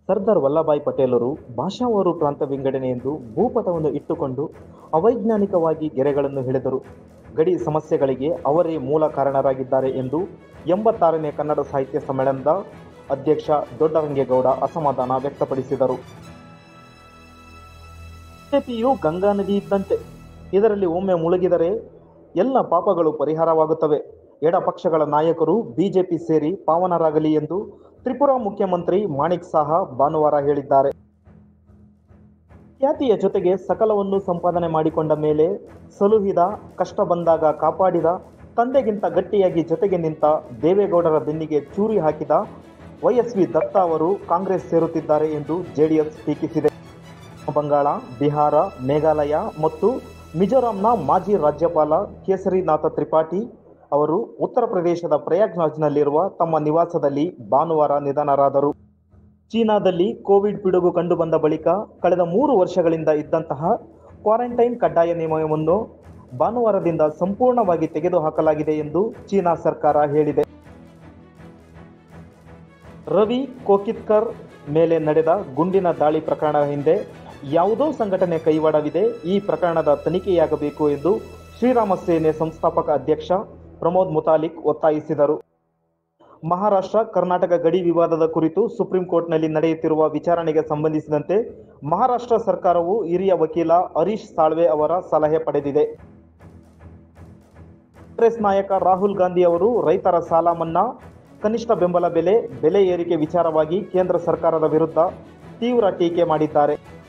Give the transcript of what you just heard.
ಸರ್ದಾರ್ ವಲ್ಲಭಾಯ್ ಪಟೇಲರು ಭಾಷಾವಾರು ಪ್ರಾಂತ ವಿಂಗಡಣೆ ಎಂದು ಭೂಪಟವನ್ನು ಇಟ್ಟುಕೊಂಡು ಅವೈಜ್ಞಾನಿಕವಾಗಿ ಗೆರೆಗಳನ್ನು ಹಿಡಿದರು ಗಡಿ ಸಮಸ್ಯೆಗಳಿಗೆ ಅವರೇ ಮೂಲ ಕಾರಣರಾಗಿದ್ದಾರೆ ಎಂದು ಎಂಬತ್ತಾರನೇ ಕನ್ನಡ ಸಾಹಿತ್ಯ ಸಮ್ಮೇಳನದ ಅಧ್ಯಕ್ಷ ದೊಡ್ಡರಂಗೇಗೌಡ ಅಸಮಾಧಾನ ವ್ಯಕ್ತಪಡಿಸಿದರು ಬಿಜೆಪಿಯು ಗಂಗಾ ನದಿ ಇದ್ದಂತೆ ಇದರಲ್ಲಿ ಒಮ್ಮೆ ಮುಳುಗಿದರೆ ಎಲ್ಲ ಪಾಪಗಳು ಪರಿಹಾರವಾಗುತ್ತವೆ ಎಡ ಪಕ್ಷಗಳ ನಾಯಕರು ಬಿಜೆಪಿ ಸೇರಿ ಪಾವನರಾಗಲಿ ಎಂದು ತ್ರಿಪುರಾ ಮುಖ್ಯಮಂತ್ರಿ ಮಾಣಿಕ್ ಸಾಹಾ ಭಾನುವಾರ ಹೇಳಿದ್ದಾರೆ ಖ್ಯಾತಿಯ ಜೊತೆಗೆ ಸಕಲವನ್ನು ಸಂಪಾದನೆ ಮಾಡಿಕೊಂಡ ಮೇಲೆ ಸಲುಹಿದ ಕಷ್ಟ ಬಂದಾಗ ಕಾಪಾಡಿದ ತಂದೆಗಿಂತ ಗಟ್ಟಿಯಾಗಿ ಜೊತೆಗೆ ನಿಂತ ದೇವೇಗೌಡರ ಬೆನ್ನಿಗೆ ಚೂರಿ ಹಾಕಿದ ವೈಎಸ್ವಿ ದತ್ತ ಅವರು ಕಾಂಗ್ರೆಸ್ ಸೇರುತ್ತಿದ್ದಾರೆ ಎಂದು ಜೆಡಿಎಸ್ ಟೀಕಿಸಿದೆ ಬಂಗಾಳ ಬಿಹಾರ ಮೇಘಾಲಯ ಮತ್ತು ಮಿಜೋರಾಂನ ಮಾಜಿ ರಾಜ್ಯಪಾಲ ಕೇಸರಿನಾಥ ತ್ರಿಪಾಠಿ ಅವರು ಉತ್ತರ ಪ್ರದೇಶದ ಪ್ರಯಾಗ್ರಾಜ್ನಲ್ಲಿರುವ ತಮ್ಮ ನಿವಾಸದಲ್ಲಿ ಭಾನುವಾರ ನಿಧನರಾದರು ಚೀನಾದಲ್ಲಿ ಕೋವಿಡ್ ಪಿಡುಗು ಕಂಡುಬಂದ ಬಳಿಕ ಕಳೆದ ಮೂರು ವರ್ಷಗಳಿಂದ ಇದ್ದಂತಹ ಕ್ವಾರಂಟೈನ್ ಕಡ್ಡಾಯ ನಿಯಮವನ್ನು ಭಾನುವಾರದಿಂದ ಸಂಪೂರ್ಣವಾಗಿ ತೆಗೆದುಹಾಕಲಾಗಿದೆ ಎಂದು ಚೀನಾ ಸರ್ಕಾರ ಹೇಳಿದೆ ರವಿ ಕೋಕಿತ್ಕರ್ ಮೇಲೆ ನಡೆದ ಗುಂಡಿನ ದಾಳಿ ಪ್ರಕರಣ ಹಿಂದೆ ಯಾವುದೋ ಸಂಘಟನೆ ಕೈವಾಡವಿದೆ ಈ ಪ್ರಕರಣದ ತನಿಖೆಯಾಗಬೇಕು ಎಂದು ಶ್ರೀರಾಮ ಸೇನೆ ಸಂಸ್ಥಾಪಕ ಅಧ್ಯಕ್ಷ ಪ್ರಮೋದ್ ಮುತಾಲಿಕ್ ಒತ್ತಾಯಿಸಿದರು ಮಹಾರಾಷ್ಟ್ರ ಕರ್ನಾಟಕ ಗಡಿ ವಿವಾದದ ಕುರಿತು ಸುಪ್ರೀಂ ಕೋರ್ಟ್ನಲ್ಲಿ ನಡೆಯುತ್ತಿರುವ ವಿಚಾರಣೆಗೆ ಸಂಬಂಧಿಸಿದಂತೆ ಮಹಾರಾಷ್ಟ್ರ ಸರ್ಕಾರವು ಹಿರಿಯ ವಕೀಲ ಹರೀಶ್ ಸಾಳ್ವೆ ಅವರ ಸಲಹೆ ಪಡೆದಿದೆ ಕಾಂಗ್ರೆಸ್ ನಾಯಕ ರಾಹುಲ್ ಗಾಂಧಿ ಅವರು ರೈತರ ಸಾಲ ಮನ್ನಾ ಕನಿಷ್ಠ ಬೆಂಬಲ ಬೆಲೆ ಬೆಲೆ ಏರಿಕೆ ವಿಚಾರವಾಗಿ ಕೇಂದ್ರ ಸರ್ಕಾರದ ವಿರುದ್ಧ ತೀವ್ರ ಟೀಕೆ ಮಾಡಿದ್ದಾರೆ